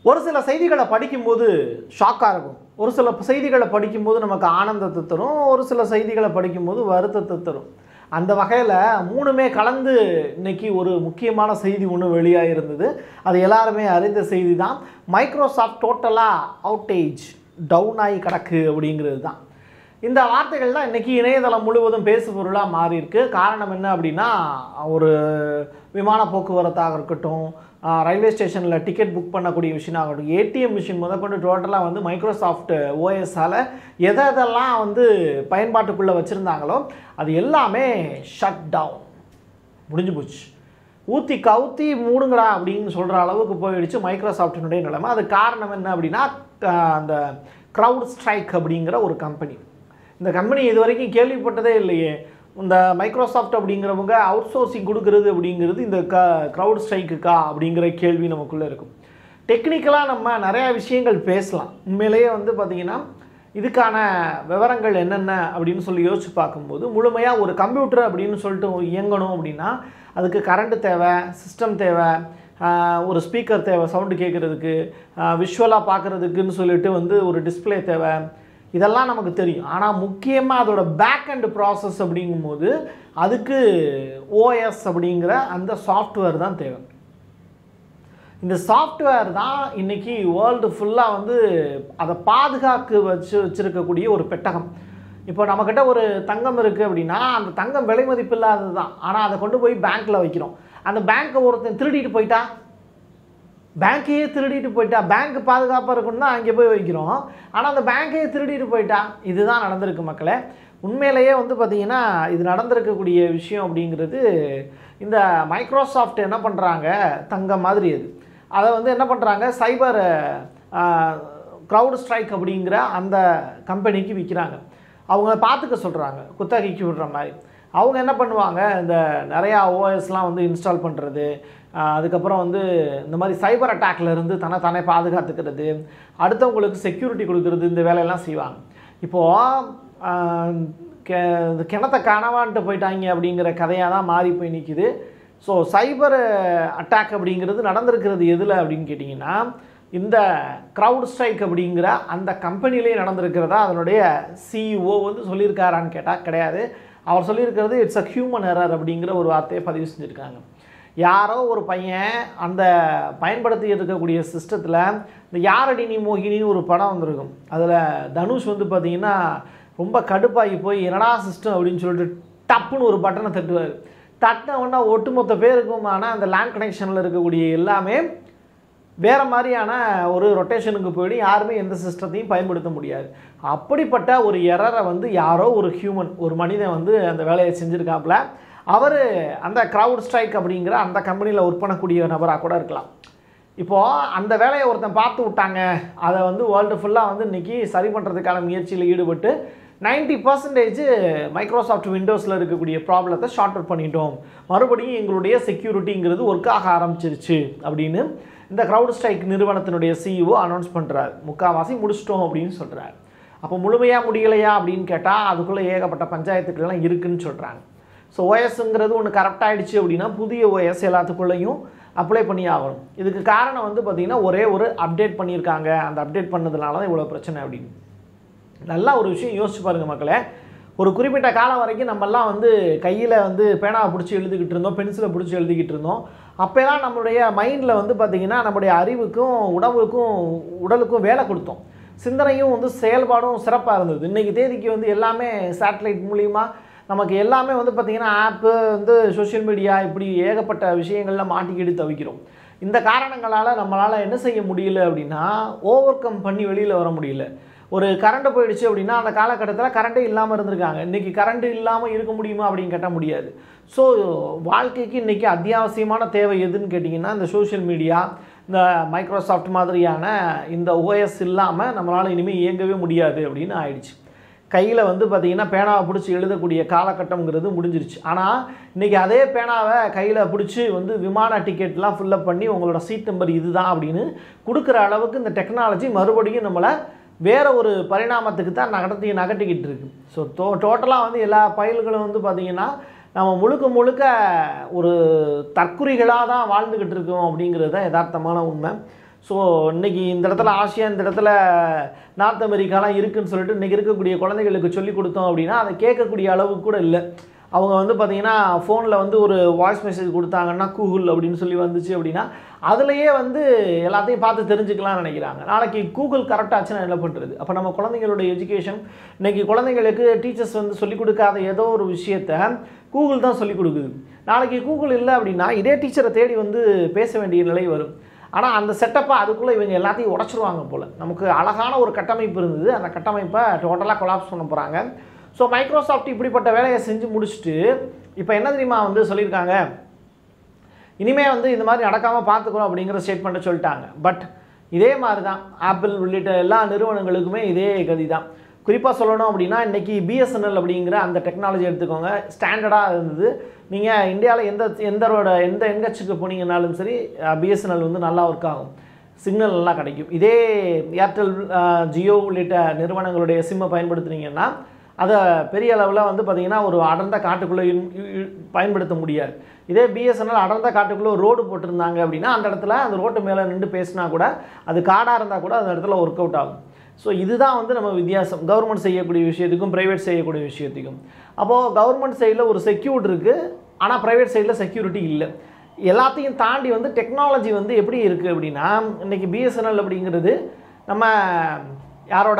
ஒரு சில செய்திகளை படிக்கும்போது ஷாக்காக இருக்கும் ஒரு சில செய்திகளை படிக்கும்போது நமக்கு ஆனந்தத்தை தரும் ஒரு சில செய்திகளை படிக்கும்போது வருத்தத்தை தரும் அந்த வகையில் மூணுமே கலந்து இன்னைக்கு ஒரு முக்கியமான செய்தி ஒன்று வெளியாக இருந்தது அது எல்லாருமே அறிந்த செய்தி தான் மைக்ரோசாஃப்ட் டோட்டலாக அவுட்டேஜ் டவுன் ஆகி கிடக்கு அப்படிங்கிறது தான் இந்த வார்த்தைகள் தான் இன்றைக்கி இணையதளம் முழுவதும் பேசு பொருளாக மாறி இருக்கு காரணம் என்ன அப்படின்னா ஒரு விமான போக்குவரத்தாக இருக்கட்டும் ஆஹ் ரயில்வே ஸ்டேஷனில் டிக்கெட் புக் பண்ணக்கூடிய விஷயம் ஆகட்டும் ஏடிஎம் மிஷின் முதற்கொண்டு டோட்டலாக வந்து மைக்ரோசாஃப்ட் ஓஎஸ்ஸால் எதை எதெல்லாம் வந்து பயன்பாட்டுக்குள்ளே வச்சுருந்தாங்களோ அது எல்லாமே ஷட் டவுன் முடிஞ்சு போச்சு ஊற்றி கவுத்தி மூடுங்கடா அப்படின்னு சொல்கிற அளவுக்கு போயிடுச்சு மைக்ரோசாஃப்டினுடைய நிலைமை அது காரணம் என்ன அப்படின்னா ஆஹ் அந்த க்ரௌட் ஸ்ட்ரைக் அப்படிங்கிற ஒரு கம்பெனி இந்த கம்பெனி இது வரைக்கும் கேள்விப்பட்டதே இல்லையே இந்த மைக்ரோசாஃப்ட் அப்படிங்கிறவங்க அவுட் சோர்சிங் கொடுக்கறது அப்படிங்கிறது இந்த க க்ரௌட் ஸ்ட்ரைக்குக்கா அப்படிங்கிற கேள்வி நமக்குள்ளே இருக்கும் டெக்னிக்கலாக நம்ம நிறையா விஷயங்கள் பேசலாம் உண்மையிலேயே வந்து பார்த்திங்கன்னா இதுக்கான விவரங்கள் என்னென்ன அப்படின்னு சொல்லி யோசிச்சு பார்க்கும்போது முழுமையாக ஒரு கம்ப்யூட்டர் அப்படின்னு சொல்லிட்டு இயங்கணும் அப்படின்னா அதுக்கு கரண்ட்டு தேவை சிஸ்டம் தேவை ஆஹ் ஒரு ஸ்பீக்கர் தேவை சவுண்டு கேட்குறதுக்கு விஷுவலாக பார்க்குறதுக்குன்னு சொல்லிட்டு வந்து ஒரு டிஸ்ப்ளே தேவை இதெல்லாம் நமக்கு தெரியும் ஆனால் முக்கியமாக அதோட பேக் அண்ட் ப்ராசஸ் அப்படிங்கும்போது அதுக்கு ஓஎஸ் அப்படிங்கிற அந்த சாஃப்ட்வேர் தான் தேவை இந்த சாஃப்ட்வேர் தான் இன்னைக்கு வேர்ல்டு ஃபுல்லாக வந்து அதை பாதுகாக்க வச்சு வச்சுருக்கக்கூடிய ஒரு பெட்டகம் இப்போ நம்மக்கிட்ட ஒரு தங்கம் இருக்குது அப்படின்னா அந்த தங்கம் விலை மதிப்பு இல்லாதது தான் ஆனால் அதை கொண்டு போய் பேங்க்கில் வைக்கிறோம் அந்த பேங்க்கை ஒருத்தன் திருடிட்டு போயிட்டா பேங்க்கையே திருடிட்டு போயிட்டா பேங்க் பாதுகாப்பாக இருக்குன்னு தான் அங்கே போய் வைக்கிறோம் ஆனால் அந்த பேங்க்கையே திருடிட்டு போயிட்டா இதுதான் நடந்திருக்கு மக்களே உண்மையிலேயே வந்து பார்த்திங்கன்னா இது நடந்திருக்கக்கூடிய விஷயம் அப்படிங்கிறது இந்த மைக்ரோசாஃப்ட் என்ன பண்ணுறாங்க தங்கம் மாதிரி அது அதை வந்து என்ன பண்ணுறாங்க சைபர் க்ரௌட் ஸ்ட்ரைக் அப்படிங்கிற அந்த கம்பெனிக்கு விற்கிறாங்க அவங்க பார்த்துக்க சொல்கிறாங்க குத்தகைக்கு விடுற மாதிரி அவங்க என்ன பண்ணுவாங்க இந்த நிறையா ஓஎஸ்லாம் வந்து இன்ஸ்டால் பண்ணுறது அதுக்கப்புறம் வந்து இந்த மாதிரி சைபர் அட்டாக்ல இருந்து தன்னை தானே பாதுகாத்துக்கிறது அடுத்தவங்களுக்கு செக்யூரிட்டி கொடுக்கறது இந்த வேலையெல்லாம் செய்வாங்க இப்போது கெ இந்த கிணத்த காணவான்ட்டு போயிட்டாங்க அப்படிங்கிற கதையாக தான் மாறி போய் நிற்கிது ஸோ சைபர் அட்டாக் அப்படிங்கிறது நடந்திருக்கிறது எதில் அப்படின்னு கேட்டிங்கன்னா இந்த க்ரௌட் ஸ்ட்ரைக் அப்படிங்கிற அந்த கம்பெனிலே நடந்திருக்கிறதா அதனுடைய சிஇஓ வந்து சொல்லியிருக்காரான்னு கேட்டால் கிடையாது அவர் சொல்லியிருக்கிறது இட்ஸ் அ ஹியூமன் எரர் அப்படிங்கிற ஒரு வார்த்தையை பதிவு செஞ்சுருக்காங்க யாரோ ஒரு பையன் அந்த பயன்படுத்தி இருக்கக்கூடிய சிஸ்டத்தில் இந்த யாரடி நீ மோகினின்னு ஒரு படம் வந்திருக்கும் அதில் தனுஷ் வந்து பார்த்தீங்கன்னா ரொம்ப கடுப்பாகி போய் என்னடா சிஸ்டம் அப்படின்னு சொல்லிட்டு டப்புன்னு ஒரு பட்டனை தட்டுவார் தட்டின உடனே ஒட்டுமொத்த பேருக்குமான அந்த லேண்ட் கனெக்ஷனில் இருக்கக்கூடிய எல்லாமே வேறு மாதிரியான ஒரு ரொட்டேஷனுக்கு போயிடும் யாருமே எந்த சிஸ்டத்தையும் பயன்படுத்த முடியாது அப்படிப்பட்ட ஒரு எரரை வந்து யாரோ ஒரு ஹியூமன் ஒரு மனிதன் வந்து அந்த வேலையை செஞ்சுருக்காப்புல அவர் அந்த க்ரௌட் ஸ்ட்ரைக் அப்படிங்கிற அந்த கம்பெனியில் ஒர்க் பண்ணக்கூடிய நபராக கூட இருக்கலாம் இப்போது அந்த வேலையை ஒருத்தன் பார்த்து விட்டாங்க அதை வந்து வேர்ல்டு ஃபுல்லாக வந்து இன்றைக்கி சரி பண்ணுறதுக்கான முயற்சியில் ஈடுபட்டு 90% பர்சன்டேஜ் மைக்ரோசாஃப்ட் விண்டோஸில் இருக்கக்கூடிய ப்ராப்ளத்தை ஷார்ட் அவுட் பண்ணிட்டோம் மறுபடியும் எங்களுடைய செக்யூரிட்டிங்கிறது ஒர்க் ஆக ஆரம்பிச்சிருச்சு அப்படின்னு இந்த க்ரௌட் ஸ்ட்ரைக் நிறுவனத்தினுடைய சிஇஓ அனௌன்ஸ் பண்ணுறாரு முக்கால்வாசி முடிச்சிட்டோம் அப்படின்னு சொல்கிறார் அப்போ முழுமையாக முடியலையா அப்படின்னு கேட்டால் அதுக்குள்ளே ஏகப்பட்ட பஞ்சாயத்துக்கள்லாம் இருக்குன்னு சொல்கிறாங்க ஸோ ஓஎஸ்ங்கிறது ஒன்று கரெக்ட் ஆயிடுச்சு அப்படின்னா புதிய ஓஎஸ் எல்லாத்துக்குள்ளேயும் அப்ளை பண்ணி ஆகணும் இதுக்கு காரணம் வந்து பார்த்திங்கன்னா ஒரே ஒரு அப்டேட் பண்ணியிருக்காங்க அந்த அப்டேட் பண்ணதுனால தான் இவ்வளோ பிரச்சனை அப்படின்னு நல்லா ஒரு விஷயம் யோசிச்சு பாருங்கள் மக்களே ஒரு குறிப்பிட்ட காலம் வரைக்கும் நம்மெல்லாம் வந்து கையில் வந்து பேனாவை பிடிச்சி எழுதிக்கிட்டு இருந்தோம் பென்சிலை பிடிச்சி எழுதிக்கிட்டு இருந்தோம் அப்போலாம் நம்மளுடைய மைண்டில் வந்து பார்த்திங்கன்னா நம்முடைய அறிவுக்கும் உடம்புக்கும் உடலுக்கும் வேலை கொடுத்தோம் சிந்தனையும் வந்து செயல்பாடும் சிறப்பாக இருந்தது இன்றைக்கி தேதிக்கு வந்து எல்லாமே சேட்டலைட் மூலிமா நமக்கு எல்லாமே வந்து பார்த்திங்கன்னா ஆப்பு வந்து சோஷியல் மீடியா இப்படி ஏகப்பட்ட விஷயங்களில் மாட்டிக்கிட்டு தவிக்கிறோம் இந்த காரணங்களால் நம்மளால் என்ன செய்ய முடியல அப்படின்னா ஓவர் கம் பண்ணி வெளியில் வர முடியல ஒரு கரண்ட் போயிடுச்சு அப்படின்னா அந்த காலகட்டத்தில் கரண்ட்டே இல்லாமல் இருந்திருக்காங்க இன்றைக்கி கரண்ட் இல்லாமல் இருக்க முடியுமா அப்படின்னு கேட்டால் முடியாது ஸோ வாழ்க்கைக்கு இன்றைக்கி அத்தியாவசியமான தேவை எதுன்னு கேட்டிங்கன்னா இந்த சோஷியல் மீடியா இந்த மைக்ரோசாஃப்ட் மாதிரியான இந்த ஓஎஸ் இல்லாமல் நம்மளால் இனிமேல் இயங்கவே முடியாது அப்படின்னு ஆயிடுச்சு கையில் வந்து பார்த்திங்கன்னா பேனாவை பிடிச்சி எழுதக்கூடிய காலகட்டம்ங்கிறது முடிஞ்சிருச்சு ஆனால் இன்றைக்கி அதே பேனாவை கையில் பிடிச்சி வந்து விமான டிக்கெட்லாம் ஃபில்லப் பண்ணி உங்களோட சீட் நம்பர் இதுதான் அப்படின்னு கொடுக்குற அளவுக்கு இந்த டெக்னாலஜி மறுபடியும் நம்மளை வேறு ஒரு பரிணாமத்துக்கு தான் நகர்த்தி நகட்டிக்கிட்டு இருக்கு ஸோ டோ டோட்டலாக வந்து எல்லா பயல்களும் வந்து பார்த்திங்கன்னா நம்ம முழுக்க முழுக்க ஒரு தற்குறிகளாக தான் வாழ்ந்துக்கிட்டு இருக்கோம் அப்படிங்கிறது தான் யதார்த்தமான உண்மை ஸோ இன்னைக்கு இந்த இடத்துல ஆசியா இந்த இடத்துல நார்த் அமெரிக்காலாம் இருக்குன்னு சொல்லிட்டு இன்றைக்கி இருக்கக்கூடிய குழந்தைகளுக்கு சொல்லி கொடுத்தோம் அப்படின்னா அதை கேட்கக்கூடிய அளவுக்கு கூட இல்லை அவங்க வந்து பார்த்தீங்கன்னா ஃபோனில் வந்து ஒரு வாய்ஸ் மெசேஜ் கொடுத்தாங்கன்னா கூகுள் அப்படின்னு சொல்லி வந்துச்சு அப்படின்னா அதுலேயே வந்து எல்லாத்தையும் பார்த்து தெரிஞ்சுக்கலாம்னு நினைக்கிறாங்க நாளைக்கு கூகுள் கரெக்டாச்சுன்னா என்ன பண்ணுறது அப்போ நம்ம குழந்தைங்களோட எஜுகேஷன் இன்னைக்கு குழந்தைங்களுக்கு டீச்சர்ஸ் வந்து சொல்லிக் கொடுக்காத ஏதோ ஒரு விஷயத்த கூகுள் தான் சொல்லிக் கொடுக்குது நாளைக்கு கூகுள் இல்லை அப்படின்னா இதே டீச்சரை தேடி வந்து பேச வேண்டிய நிலை வரும் ஆனால் அந்த செட்டப்பை அதுக்குள்ளே இவங்க எல்லாத்தையும் உடச்சிருவாங்க போல் நமக்கு அழகான ஒரு கட்டமைப்பு இருந்தது அந்த கட்டமைப்பை டோட்டலாக கொலாப்ஸ் பண்ண போகிறாங்க ஸோ மைக்ரோசாஃப்ட் இப்படிப்பட்ட வேலையை செஞ்சு முடிச்சுட்டு இப்போ என்ன தெரியுமா வந்து சொல்லியிருக்காங்க இனிமே வந்து இந்த மாதிரி நடக்காமல் பார்த்துக்கிறோம் அப்படிங்கிற ஸ்டேட்மெண்ட்டை சொல்லிட்டாங்க பட் இதே மாதிரி தான் ஆப்பிள் உள்ளிட்ட எல்லா நிறுவனங்களுக்குமே இதே கதி தான் குறிப்பாக சொல்லணும் அப்படின்னா இன்றைக்கி பிஎஸ்என்எல் அப்படிங்கிற அந்த டெக்னாலஜி எடுத்துக்கோங்க ஸ்டாண்டர்டாக இருந்தது நீங்கள் இந்தியாவில் எந்த எந்தரோட எந்த எங்கச்சுக்கு போனீங்கனாலும் சரி பிஎஸ்என்எல் வந்து நல்லா ஒர்க் ஆகும் சிக்னல் நல்லா கிடைக்கும் இதே ஏர்டெல் ஜியோ உள்ளிட்ட நிறுவனங்களுடைய சிம்மை பயன்படுத்துனீங்கன்னா அதை பெரிய அளவில் வந்து பார்த்திங்கன்னா ஒரு அடர்ந்த காட்டுக்குள்ளே இன்- இ- இ- பயன்படுத்த முடியாது இதே பிஎஸ்என்எல் அடர்ந்த காட்டுக்குள்ளே ஒரு ரோடு போட்டிருந்தாங்க அப்படின்னா அந்த இடத்துல அந்த ரோட்டு மேலே நின்று பேசினா கூட அது காடாக இருந்தால் கூட அந்த இடத்துல ஒர்க் அவுட் ஆகும் ஸோ இதுதான் வந்து நம்ம வித்தியாசம் கவர்மெண்ட் செய்யக்கூடிய விஷயத்துக்கும் ப்ரைவேட் செய்யக்கூடிய விஷயத்துக்கும் அப்போது கவர்மெண்ட் சைடில் ஒரு செக்யூர் இருக்குது ஆனால் ப்ரைவேட் சைடில் செக்யூரிட்டி இல்லை எல்லாத்தையும் தாண்டி வந்து டெக்னாலஜி வந்து எப்படி இருக்குது அப்படின்னா இன்றைக்கி பிஎஸ்என்எல் அப்படிங்கிறது நம்ம யாரோட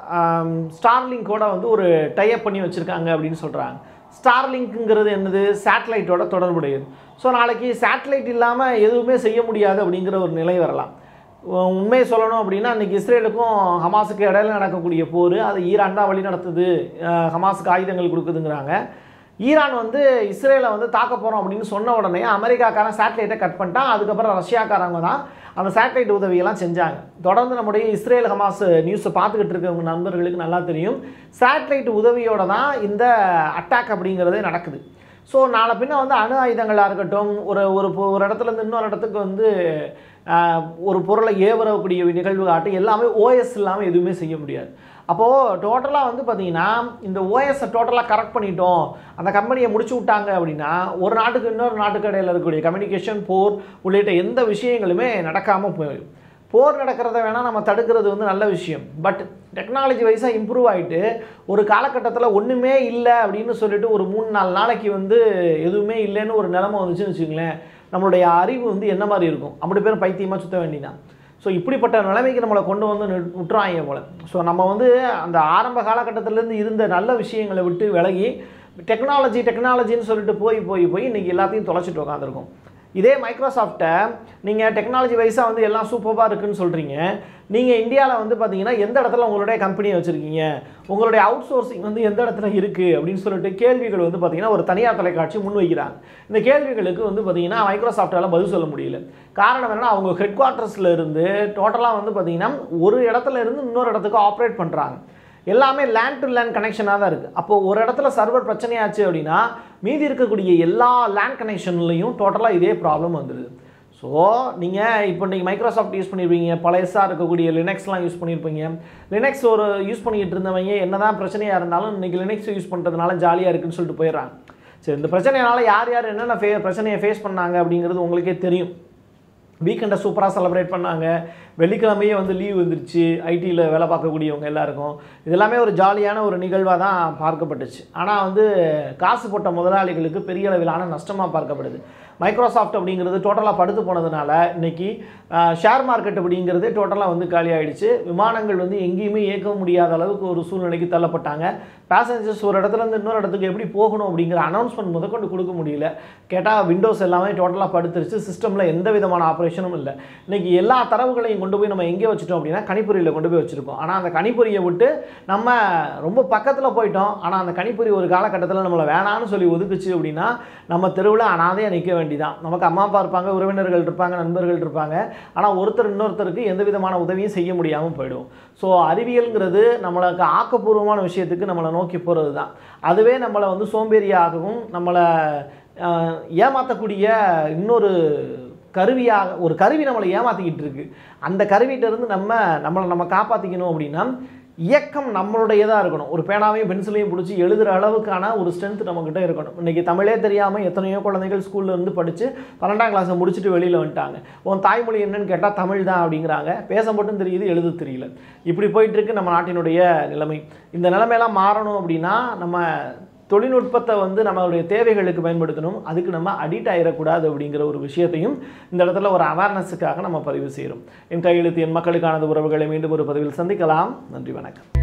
ஸ்டார்லிங்கோட வந்து ஒரு டைப் பண்ணி வச்சுருக்காங்க அப்படின்னு சொல்கிறாங்க ஸ்டார்லிங்க்குங்கிறது என்னது சேட்டலைட்டோட தொடர்புடையது ஸோ நாளைக்கு சேட்டலைட் இல்லாமல் எதுவுமே செய்ய முடியாது அப்படிங்கிற ஒரு நிலை வரலாம் உ- உண்மையை சொல்லணும் அப்படின்னா இன்றைக்கி இஸ்ரேலுக்கும் ஹமாஸுக்கு இடையில நடக்கக்கூடிய போர் அது ஈரான் தான் வழி நடத்துது அஹ் ஹமாஸுக்கு ஆயுதங்கள் கொடுக்குதுங்கிறாங்க ஈரான் வந்து இஸ்ரேலை வந்து தாக்க போகிறோம் அப்படின்னு சொன்ன உடனே அமெரிக்காக்காரன் சேட்டலைட்டை கட் பண்ணிட்டான் அதுக்கப்புறம் ரஷ்யாக்காரங்க தான் அந்த சேட்டலைட் உதவியெல்லாம் செஞ்சாங்க தொடர்ந்து நம்முடைய இஸ்ரேல் ஹமாஸ் நியூஸை பார்த்துக்கிட்டு இருக்கவங்க நண்பர்களுக்கு நல்லா தெரியும் சேட்டலைட் உதவியோட தான் இந்த அட்டாக் அப்படிங்கிறதே நடக்குது ஸோ நாளை பின்ன வந்து அணு ஆயுதங்களாக இருக்கட்டும் ஒரு ஒரு பொ- ஒரு இடத்துல இருந்து இன்னொரு இடத்துக்கு வந்து ஆஹ், ஒரு பொருளை ஏவரக்கூடிய நிகழ்வு காட்டும் எல்லாமே ஓஎஸ் இல்லாமல் எதுவுமே செய்ய முடியாது அப்போது டோட்டலாக வந்து பார்த்தீங்கன்னா இந்த ஓஎஸை டோட்டலாக கரெக்ட் பண்ணிட்டோம் அந்த கம்பெனியை முடிச்சு விட்டாங்க அப்படின்னா ஒரு நாட்டுக்கு இன்னொரு நாட்டுக்கு இடையில இருக்கக்கூடிய கம்யூனிகேஷன் போர் உள்ளிட்ட எந்த விஷயங்களுமே நடக்காமல் போயிடும் போர் நடக்கிறத வேணால் நம்ம தடுக்கிறது வந்து நல்ல விஷயம் பட் டெக்னாலஜி வைஸாக இம்ப்ரூவ் ஆகிட்டு ஒரு காலகட்டத்தில் ஒன்றுமே இல்லை அப்படின்னு சொல்லிட்டு ஒரு மூணு நாலு நாளைக்கு வந்து எதுவுமே இல்லைன்னு ஒரு நிலைமை வந்துச்சுன்னு வச்சுங்களேன் நம்மளுடைய அறிவு வந்து என்ன மாதிரி இருக்கும் அப்படி பேர் பைத்தியமாக சுத்த வேண்டியதான் ஸோ இப்படிப்பட்ட நிலைமைக்கு நம்மளை கொண்டு வந்து நிறு- விட்டுறாங்க போல ஸோ நம்ம வந்து அந்த ஆரம்ப காலகட்டத்திலேருந்து இருந்த நல்ல விஷயங்களை விட்டு விலகி டெக்னாலஜி டெக்னாலஜின்னு சொல்லிட்டு போய் போய் போய் இன்றைக்கி எல்லாத்தையும் தொலைச்சிட்டு உட்காந்துருக்கோம் இதே மைக்ரோசாஃப்ட்டை நீங்கள் டெக்னாலஜி வைஸாக வந்து எல்லாம் சூப்பராக இருக்குன்னு சொல்கிறீங்க நீங்கள் இந்தியாவில் வந்து பார்த்தீங்கன்னா எந்த இடத்துல உங்களுடைய கம்பெனியை வச்சுருக்கீங்க உங்களுடைய அவுட் சோர்சிங் வந்து எந்த இடத்துல இருக்குது அப்படின்னு சொல்லிட்டு கேள்விகள் வந்து பார்த்தீங்கன்னா ஒரு தனியார் தொலைக்காட்சி முன்வைக்கிறாங்க இந்த கேள்விகளுக்கு வந்து பார்த்தீங்கன்னா மைக்ரோசாஃப்ட்டால் பதில் சொல்ல முடியல காரணம் என்னன்னா அவங்க ஹெட் குவார்ட்டர்ஸில் இருந்து டோட்டலாக வந்து பார்த்தீங்கன்னா ஒரு இடத்துல இருந்து இன்னொரு இடத்துக்கு ஆப்ரேட் பண்ணுறாங்க எல்லாமே லேண்ட் டு லேண்ட் கனெக்ஷனாக தான் இருக்குது அப்போ ஒரு இடத்துல சர்வர் பிரச்சனையாச்சு அப்படின்னா மீதி இருக்கக்கூடிய எல்லா லேண்ட் கனெக்ஷன்லையும் டோட்டலாக இதே ப்ராப்ளம் வந்துடுது ஸோ நீங்கள் இப்போ நீங்கள் மைக்ரோசாஃப்ட் யூஸ் பண்ணியிருப்பீங்க பழையசாக இருக்கக்கூடிய லினக்ஸ்லாம் யூஸ் பண்ணியிருப்பீங்க லினக்ஸ் ஒரு யூஸ் பண்ணிக்கிட்டு இருந்தவங்க என்னதான் பிரச்சனையாக இருந்தாலும் இன்றைக்கி லினக்ஸ் யூஸ் பண்ணுறதுனால ஜாலியாக இருக்குன்னு சொல்லிட்டு போயிடுறாங்க சரி இந்த பிரச்சனைனால யார் யார் என்னென்ன ஃபே பிரச்சனையை ஃபேஸ் பண்ணாங்க அப்படிங்கிறது உங்களுக்கே தெரியும் வீக்கெண்டை சூப்பராக செலிப்ரேட் பண்ணாங்க வெள்ளிக்கிழமையே வந்து லீவ் வந்துருச்சு ஐடியில் வேலை பார்க்கக்கூடியவங்க எல்லாருக்கும் இதெல்லாமே ஒரு ஜாலியான ஒரு நிகழ்வாக தான் பார்க்கப்பட்டுச்சு ஆனால் வந்து காசு போட்ட முதலாளிகளுக்கு பெரிய அளவிலான நஷ்டமாக பார்க்கப்படுது மைக்ரோசாஃப்ட் அப்படிங்கிறது டோட்டலாக படுத்து போனதுனால இன்னைக்கு ஷேர் மார்க்கெட் அப்படிங்கிறது டோட்டலாக வந்து காலி ஆயிடுச்சு விமானங்கள் வந்து எங்கேயுமே இயக்க முடியாத அளவுக்கு ஒரு சூழ்நிலைக்கு தள்ளப்பட்டாங்க பேசஞ்சர்ஸ் ஒரு இடத்துல இருந்து இன்னொரு இடத்துக்கு எப்படி போகணும் அப்படிங்கிற அனௌன்ஸ்மெண்ட் முதற்கொண்டு கொடுக்க முடியல கேட்டால் விண்டோஸ் எல்லாமே டோட்டலாக படுத்துருச்சு சிஸ்டமில் எந்த விதமான ஆப்ரேஷனும் இல்லை இன்னைக்கு எல்லா தரவுகளையும் கொண்டு போய் நம்ம எங்கே வச்சுட்டோம் அப்படின்னா கணிப்பொறியில் கொண்டு போய் வச்சுருக்கோம் ஆனால் அந்த கணிப்பொறியை விட்டு நம்ம ரொம்ப பக்கத்தில் போயிட்டோம் ஆனால் அந்த கணிப்பொறி ஒரு காலகட்டத்தில் நம்மளை வேணான்னு சொல்லி ஒதுக்குச்சு அப்படின்னா நம்ம தெருவில் அனாதையாக நிற்க வேண்டியதான் நமக்கு அம்மா அப்பா இருப்பாங்க உறவினர்கள் இருப்பாங்க நண்பர்கள் இருப்பாங்க ஆனால் ஒருத்தர் இன்னொருத்தருக்கு எந்த விதமான உதவியும் செய்ய முடியாமல் போயிடும் ஸோ அறிவியல்ங்கிறது நம்மளுக்கு ஆக்கப்பூர்வமான விஷயத்துக்கு நம்மளை நோக்கி போகிறது தான் அதுவே நம்மளை வந்து சோம்பேறியாகவும் நம்மளை ஆஹ், ஏமாற்றக்கூடிய இன்னொரு கருவியாக ஒரு கருவி நம்மளை ஏமாற்றிக்கிட்டு இருக்கு அந்த கருவிகிட்ட இருந்து நம்ம நம்மளை நம்ம காப்பாற்றிக்கணும் அப்படின்னா இயக்கம் நம்மளுடையதாக இருக்கணும் ஒரு பேனாவையும் பென்சிலையும் பிடிச்சி எழுதுகிற அளவுக்கான ஒரு ஸ்ட்ரென்த் நம்மக்கிட்ட இருக்கணும் இன்றைக்கி தமிழே தெரியாமல் எத்தனையோ குழந்தைகள் ஸ்கூல்ல இருந்து படித்து பன்னெண்டாம் கிளாஸை முடிச்சுட்டு வெளியில் வந்துட்டாங்க உன் தாய்மொழி என்னன்னு கேட்டால் தமிழ் தான் அப்படிங்கிறாங்க பேச மட்டும் தெரியுது எழுத தெரியல இப்படி போயிட்டு இருக்கு நம்ம நாட்டினுடைய நிலைமை இந்த நிலைமையெல்லாம் மாறணும் அப்படின்னா நம்ம தொழில்நுட்பத்தை வந்து நம்மளுடைய தேவைகளுக்கு பயன்படுத்தணும் அதுக்கு நம்ம அடிக்ட் ஆகிடக்கூடாது அப்படிங்கிற ஒரு விஷயத்தையும் இந்த இடத்துல ஒரு அவேர்னஸுக்காக நம்ம பதிவு செய்கிறோம் என் கையெழுத்து என் மக்களுக்கானது உறவுகளை மீண்டும் ஒரு பதிவில் சந்திக்கலாம் நன்றி வணக்கம்